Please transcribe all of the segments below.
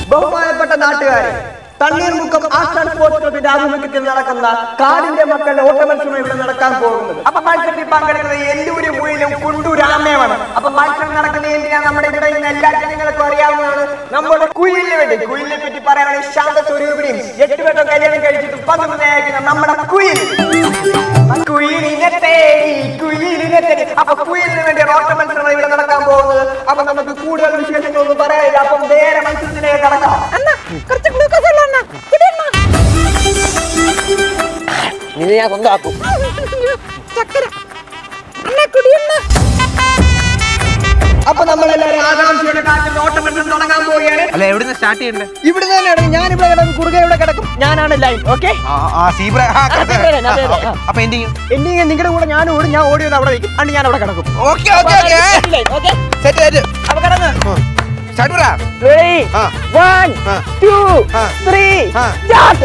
ബഹുമാനപ്പെട്ട നാട്ടുകാരെ Thanneermukkom arts and sports ക്ലബിന്റെ ആഭിമുഖ്യത്തിൽ നടക്കുന്ന കാടിന്റെ മക്കളുടെ ഓട്ടമത്സരം ഇവിടെ നടക്കാൻ പോകുന്നത് അപ്പൊ മത്സരത്തിൽ പങ്കെടുക്കുന്നത് എല്ലൂര് മുയിലും കുണ്ടൂർ ആമയുമാണ് അപ്പൊ മത്സരം നടക്കുന്നത് എന്തിനാ നമ്മുടെ ഇവിടെ നിന്ന് എല്ലാ ജനങ്ങൾക്കും അറിയാവുന്നതാണ് നമ്മുടെ കുയിലിനെ വേണ്ടി കുയിലിനെ പറ്റി പറയുകയാണെങ്കിൽ ശാന്ത സ്വരൂപിണിയും എട്ട് വട്ടം കല്യാണം കഴിച്ചിട്ട് പതിനൊന്ന് അയക്കുന്ന നമ്മുടെ കുയിൽ കുയിലിനെ തേടി കുയിലിനെ തേടി അപ്പൊ കുയിലിന് വേണ്ടി ഓട്ട മത്സരമാണ് ഇവിടെ നടക്കാൻ പോകുന്നത് അപ്പൊ നമുക്ക് കൂടുതൽ വിശേഷങ്ങളൊന്നും പറയാനില്ല അപ്പം നേരെ മത്സരത്തിലേക്ക് കടക്കാം കുറച്ച് ഗ്ലൂക്കോസ് ഉള്ള അണ്ണ കുടിയണ്ണ ഇത് ഞാൻ സ്വന്തമാക്കും ചക്കര അണ്ണ കുടിയണ്ണ അപ്പൊ നമ്മളെല്ലാവരും ആകാംക്ഷയുടെ കാറ്റിൽ ഓട്ട മത്സരം തുടങ്ങാൻ പോവുകയാണ് അല്ല എവിടുന്ന് സ്റ്റാർട്ട് ചെയ്യണ്ടേ ഇവിടെ തന്നെ ഞാൻ ഇവിടെ കിടക്കും കുറുകെ ഇവിടെ കിടക്കും ഞാനാണ് ലൈൻ ഓക്കെ ആ സീബ്ര അതെ, അതെ, അതെ, അതെ. അപ്പൊ എന്ത് ചെയ്യും എന്നെ നിങ്ങളുടെ കൂടെ ഞാൻ ഓടും ഞാൻ ഓടി വന്ന് അവിടെ നിൽക്കും അണ്ട് ഞാൻ അവിടെ കിടക്കും okay okay okay okay set set അപ്പൊ കിടന്ന് സ്റ്റാർട്ട് പറ Three, ആ. one, ആ. two, ആ. three, ആ. start!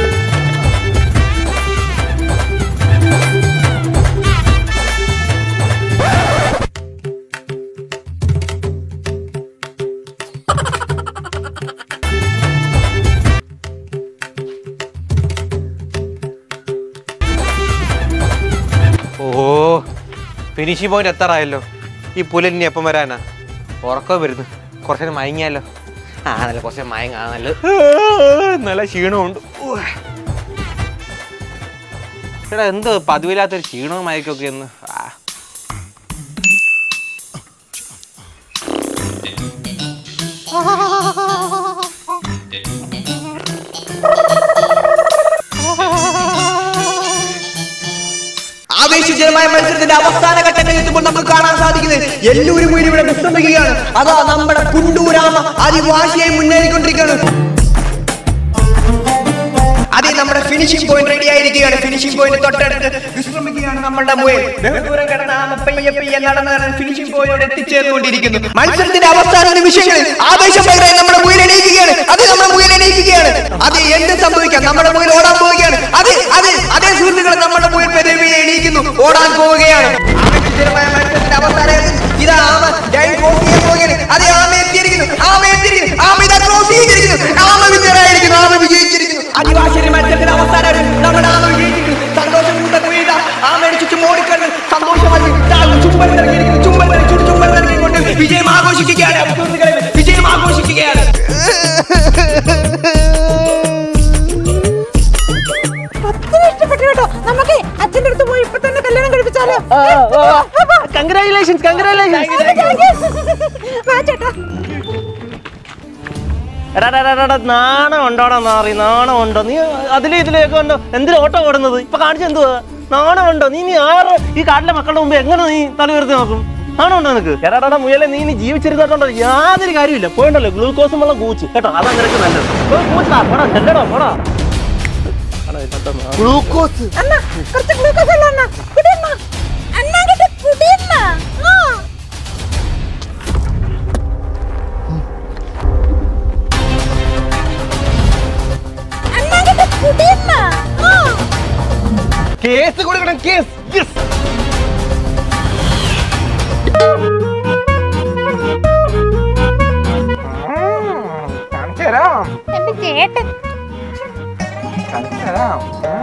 ഓ ഫിനിഷിംഗ് പോയിന്റ് എത്താറായല്ലോ ഈ പുലലിനി എപ്പം വരാനാ ഉറക്കം വരുന്നു കുറച്ചു നേരം മയങ്ങിയാലോ ആ നല്ല കുറച്ച് മയങ്ങ ആ നല്ല നല്ല ക്ഷീണമുണ്ട് ഉവ്വ്. എടാ എന്ത് പതിവില്ലാത്തൊരു ക്ഷീണവും മയക്കൊക്കെ ഒന്ന് ആ ആവേശജനമായ മത്സരത്തിന്റെ അവസാന ഘട്ടങ്ങളിൽ എത്തുമ്പോൾ നമുക്ക് കാണാൻ സാധിക്കുന്നത് എല്ലാവരും കൂടി ഇവിടെ വിശ്രമിക്കുകയാണ് അതാ നമ്മുടെ കുണ്ടൂരാമ അതിവാശിയായി മുന്നേറിക്കൊണ്ടിരിക്കുകയാണ് അതെ നമ്മുടെ ഫിനിഷിംഗ് പോയിന്റ് റെഡി ആയിരിക്കുകയാണ് ഫിനിഷിംഗ് പോയിന്റ് തൊട്ടടുത്ത് വിശ്രമിക്കുകയാണ് നമ്മുടെ മുയൽ ബഹുദൂരം കിടന്ന ആമ പയ്യെ പയ്യെ നടന്ന് ഫിനിഷിംഗ് പോയിന്റ് എത്തിച്ചേർന്നുകൊണ്ടിരിക്കുന്നു മത്സരത്തിന്റെ അവസാന നിമിഷങ്ങളിൽ ആവേശം പകരാൻ നമ്മുടെ മുയൽ എണീക്കുകയാണ് അത് നമ്മുടെ മുയൽ എണീക്കുകയാണ് അത് എന്ത് സംഭവിക്കാം നമ്മുടെ മുയൽ ഓടാൻ പോവുകയാണ് അതെ അതെ അതേ സുഹൃത്തുക്കളെ നമ്മുടെ മുയൽ പെരുവിയെ എണീക്കുന്നു ഓടാൻ പോവുകയാണ് ആവേശജനമായ മത്സരത്തിന്റെ അവസാന ഇതാ ആമ ലൈൻ ക്രോസ് ചെയ്യാൻ പോവുകയാണ് അതെ ആമ എത്തിയിരിക്കുന്നു ആമ എത്തിയിരിക്കുന്നു ആമ ഇതാ ക്രോസ് ചെയ്തിരിക്കുന്നു ആമ വിജയരായിരിക്കുന്നു ആമ വിജയിച്ചിരിക്കുന്നു അടിവാശരി മത്സരത്തിന്റെ അവസാനം നമ്മുടെ ആമ വിജയിച്ചിരിക്കുന്നു സന്തോഷം കൊണ്ട് കുയിത ആമയുടെ ചുറ്റും ഓടിക്കണ്ട് സന്തോഷമായി ചുമ്പൽ നൽകിയിരിക്കുന്നു ചുമ്പൽ നൽകി ചുറ്റു ചുമ്പൽ നൽകിക്കൊണ്ട് വിജയം ആഘോഷിക്കുകയാണ് സുഹൃത്തുക്കളെ വിജയം ആഘോഷിക്കുകയാണ് ഒത്തിരി ഇഷ്ടപ്പെട്ടു കേട്ടോ നമുക്ക് അച്ഛന്റെ അടുത്ത് പോയി ഇപ്പൊ തന്നെ കല്യാണം കഴിപ്പിച്ചാലോ കൺഗ്രാറ്റുലേഷൻസ് കൺഗ്രാറ്റുലേഷൻസ് വാ ചേട്ടാ എടാ എടാ, എടാ, എടാ, നാണം ഉണ്ടോടാ നാറി നാണം ഉണ്ടോ നീ അതിലും ഇതിലേക്ക് ഉണ്ടോ എന്തിനാ ഓട്ടോ ഓടുന്നത് ഇപ്പൊ കാണിച്ച എന്തുവാ നാണം ഉണ്ടോ നീ നീ ആറ് ഈ കാട്ടിലെ മക്കളുടെ മുമ്പ് എങ്ങനെ നീ തല ഉയർത്തി നോക്കും നാണം ഉണ്ടോ നിനക്ക് എടാടാ മുയലെ നീ നീ ജീവിച്ചിരുന്നോണ്ടോ യാതൊരു കാര്യമില്ല പോയിണ്ടല്ലോ ഗ്ലൂക്കോസും വെള്ളം കൂച്ച് കേട്ടോ അതാ നിനക്ക് നല്ലത് പോയി കൂച്ചടാ പോടാ ചെല്ലടോ പോടാ ഗ്ലൂക്കോസ് അണ്ണ കുറച്ച് ഗ്ലൂക്കോസ് ഉള്ള അണ്ണ കുടിയണ്ണ അണ്ണ അങ്ങോട്ട് കുടിയണ്ണ ആ അണ്ണ അങ്ങോട്ട് കുടിയണ്ണ ആ കേസ് കൊടുക്കണം കേസ് യെസ് കാണിച്ചു തരാം എന്റെ ചേട്ടൻ കാണിച്ചു തരാം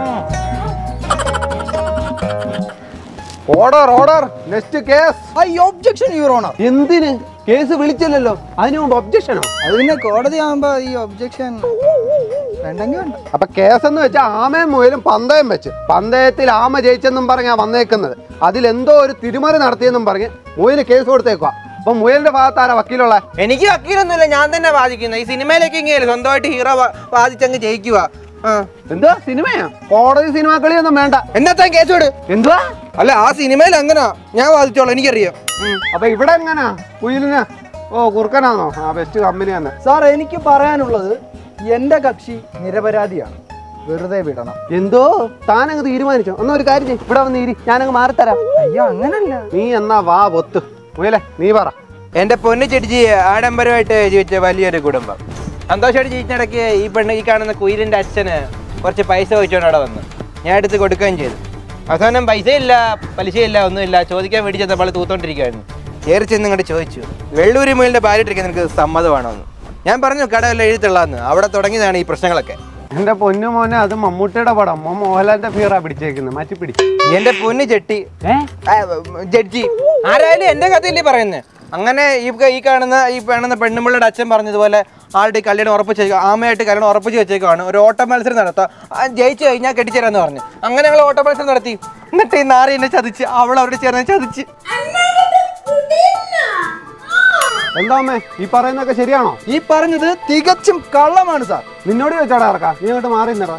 order order next case I objection your honour എന്തിന് കേസ് വിളിച്ചില്ലല്ലോ അതിനു മുമ്പ് ഒബ്ജക്ഷനോ അത് പിന്നെ കോടതി ആകുമ്പോ ഈ ഒബ്ജക്ഷൻ വേണ്ടെങ്കിൽ വേണ്ട അപ്പൊ കേസെന്ന് വെച്ചാൽ ആമയും മുയലും പന്തയം വെച്ച് പന്തയത്തിൽ ആമ ജയിച്ചെന്നും പറഞ്ഞാ വന്നേക്കുന്നത് അതിലെന്തോ ഒരു തിരുമറി നടത്തിയെന്നും പറഞ്ഞ് മുയല് കേസ് കൊടുത്തേക്കുക അപ്പൊ മുയലിന്റെ ഭാഗത്ത് ആരാ വക്കീലുള്ള എനിക്ക് വക്കീലൊന്നുമില്ല ഞാൻ തന്നെ വാദിക്കുന്നത് ഈ സിനിമയിലേക്ക് ഇങ്ങനെ സ്വന്തമായിട്ട് ഹീറോ വാദിച്ചങ്ങ് ജയിക്കുക ആ എന്തുവാ സിനിമയാ കോടതി സിനിമ കളിയൊന്നും വേണ്ട എന്നത്താ കേസ് വിട് എന്തുവാ അല്ല ആ സിനിമയിൽ എങ്ങനാ ഞാൻ വാദിച്ചോളാം എനിക്കറിയാം ഉം. അപ്പൊ ഇവിടെ എങ്ങനാ കുയിലിന് ഓ കുറുക്കനാണോ ആ ബെസ്റ്റ് കമ്പനി തന്നെ സാർ എനിക്ക് പറയാനുള്ളത് എന്റെ കക്ഷി നിരപരാധിയാണ് വെറുതെ വിടണം എന്തോ താനങ്ങ് തീരുമാനിച്ചോ എന്നാ ഒരു കാര്യം ചെയ്യ്. ഇവിടെ വന്ന് ഇരി ഞാനങ്ങ് മാറിത്തരാം അയ്യോ അങ്ങനല്ല നീ എന്നാ വാ പൊത്ത് മുയലെ നീ പറ എന്റെ പൊന്നു ചെടിജി ആഡംബരമായിട്ട് ജീവിച്ച വലിയൊരു കുടുംബം സന്തോഷമായിട്ട് ജീവിച്ചിടയ്ക്ക് ഈ പെണ്ണ് ഈ കാണുന്ന കുയിലിന്റെ അച്ഛന് കുറച്ച് പൈസ ചോദിച്ചോണ്ട് അവിടെ വന്നു ഞാൻ എടുത്ത് കൊടുക്കുകയും ചെയ്തു അവസാനം പൈസയില്ല പലിശയില്ല ഒന്നുമില്ല ചോദിക്കാൻ വേണ്ടി ചെന്നപ്പോൾ തൂത്തോണ്ടിരിക്കുകയായിരുന്നു കയറി ചെന്ന് ഇങ്ങോട്ട് ചോദിച്ചു വെള്ളൂരി മുയലിന്റെ ഭാര്യ നിനക്ക് സമ്മതമാണോ എന്ന് ഞാൻ പറഞ്ഞു കടവല്ല എഴുത്തുള്ളതെന്ന് അവിടെ തുടങ്ങിയതാണ് ഈ പ്രശ്നങ്ങളൊക്കെ എന്റെ പൊന്നു മോനെ അത് മമ്മൂട്ടിയുടെ പടം മോൻ മോഹൻലാലിന്റെ ഫീറാ പിടിച്ചേക്കുന്നത് മാറ്റി പിടി എന്റെ പൊന്ന് ചെട്ടി ആ, ജഡ്ജി ആരായാലും എന്റെ കഥയില്ലേ പറയുന്നത് അങ്ങനെ ഈ ക- ഈ കാണുന്ന ഈ കാണുന്ന പെണ്ണുമ്പിള്ളയുടെ അച്ഛൻ പറഞ്ഞതുപോലെ ആളുടെ ഈ കല്യാണം ഉറപ്പിച്ച് വെച്ചേക്കുക ആമയായിട്ട് കല്യാണം ഉറപ്പിച്ച് വെച്ചേക്കുവാണ് ഒരു ഓട്ട മത്സരം നടത്താം ആ, ജയിച്ചു കഴിഞ്ഞാൽ കെട്ടിച്ചേരാന്ന് പറഞ്ഞു അങ്ങനെ ഞങ്ങൾ ഓട്ട മത്സരം നടത്തി എന്നിട്ട് ഈ നാറി എന്നെ ചതിച്ച് അവൾ അവരുടെ ചേർന്ന് ചതിച്ച് എന്താ അമ്മേ ഈ പറയുന്നൊക്കെ ശരിയാണോ ഈ പറഞ്ഞത് തികച്ചും കള്ളമാണ് സാർ നിന്നോട് ചോദിച്ചാടാ ഇറക്കാം നീ അങ്ങോട്ട് മാറി നിന്നടാ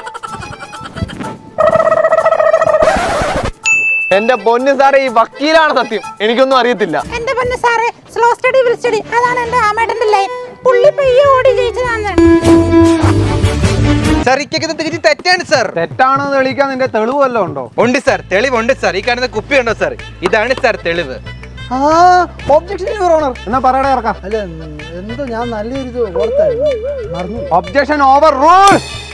എന്റെ പൊന്നു സാറേ ഈ വക്കീലാണ് സത്യം എനിക്കൊന്നും അറിയത്തില്ല എന്റെ പൊന്ന് സാറേ സ്ലോ സ്റ്റഡി വിൽ സ്റ്റഡി അതാണ് എന്റെ ആമേട്ടന്റെ ലൈൻ പുള്ളി പയ്യെ ഓടി ജയിച്ചതാണ് സാർ ഇക്കൊക്കെ തികച്ച് തെറ്റാണ് സാർ തെറ്റാണെന്ന് തെളിയിക്കാൻ നിന്റെ തെളിവ് വല്ലതും ഉണ്ടോ ഉണ്ട് സാർ തെളിവുണ്ട് സാർ ഈ കാണുന്ന കുപ്പി ഉണ്ടോ സാർ ഇതാണ് സാർ തെളിവ് ആ ഒബ്ജക്ഷൻ യുവർ ഓണർ എന്നാ പറയടാ ഇറക്കാം അല്ല എന്തോ ഞാൻ നല്ലൊരു ഇത് ഓർത്തായിരുന്നു മറന്നു ഒബ്ജക്ഷൻ ഓവർ റൂൾ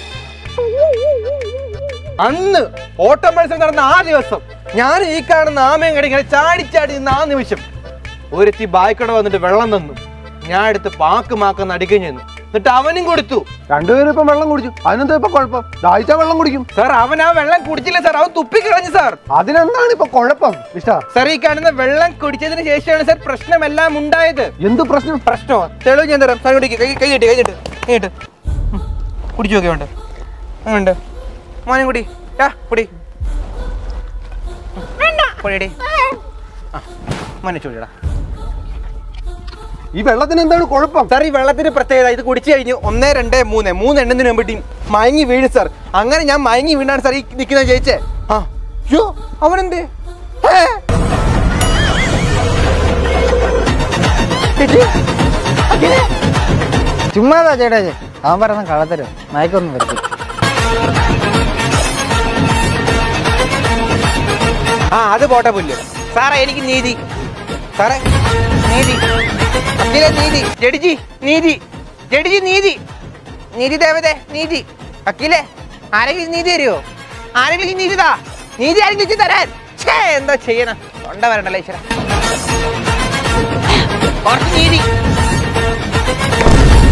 അന്ന് ഓട്ട മത്സരം നടന്ന ആ ദിവസം ഞാൻ ഈ കാണുന്ന ആമയും കടി ഇങ്ങനെ ചാടി ചാടി നിന്ന ആ നിമിഷം ഒരുത്തി ബായ്ക്കട വന്നിട്ട് വെള്ളം തന്നു ഞാൻ എടുത്ത് പാക്ക് മാക്ക നടിക്കുകയും ചെയ്യുന്നു എന്നിട്ട് അവനും കൊടുത്തു രണ്ടുപേരും ഇപ്പം വെള്ളം കുടിച്ചു അതിനെന്താ ഇപ്പൊ കുഴപ്പം ദാഹിച്ച വെള്ളം കുടിക്കും സാർ അവൻ ആ വെള്ളം കുടിച്ചില്ല സാർ അവൻ തുപ്പിക്കളഞ്ഞു സാർ അതിനെന്താണ് ഇപ്പൊ കുഴപ്പം ഇഷ്ട സാർ ഈ കാണുന്ന വെള്ളം കുടിച്ചതിന് ശേഷമാണ് സാർ പ്രശ്നമെല്ലാം ഉണ്ടായത് എന്ത് പ്രശ്നം പ്രശ്നമോ തെളിവ് ഞാൻ തരാം സാർ കുടിക്ക് കൈ കൈ കിട്ടി കൈ കിട്ടി കൈ കിട്ട് കുടിച്ചു നോക്കി വേണ്ട വേണ്ട മോനും കുടി ടാ കുടി കുടിയടി ആ മോനെ ചൂടിടാ ഈ വെള്ളത്തിന് എന്താണ് കുഴപ്പം സാർ ഈ വെള്ളത്തിന് പ്രത്യേകത ഇത് കുടിച്ചു കഴിഞ്ഞ് ഒന്ന് രണ്ട് മൂന്ന് മൂന്ന് എണ്ണത്തിന് മുമ്പിട്ട് മയങ്ങി വീഴും സാർ അങ്ങനെ ഞാൻ മയങ്ങി വീണാണ് സാർ ഈ നിൽക്കുന്നത് ജയിച്ചേ ആ യോ അവനെന്തേ ഏ? ചുമ്മാതാ ചേട്ടാ അവൻ പറയുന്ന കള്ളത്തരും മയക്കൊന്നും വരുത്തി ആ അത് പോട്ടെ പുല്ല് സാറേ എനിക്ക് നീതി സാറേ നീതി അഖിലെ നീതി ജഡ്ജി നീതി ജഡ്ജി നീതി നീതി ദേവതേ നീതി അഖിലെ ആരെങ്കിലും നീതി തരുമോ ആരെങ്കിലും നീതി താ നീതി ആരെങ്കിലും ഇച്ചിരി തരാൻ ഛേ എന്താ ചെയ്യണം തൊണ്ട വരണ്ടല്ലോ ഈശ്വര കുറച്ച് നീതി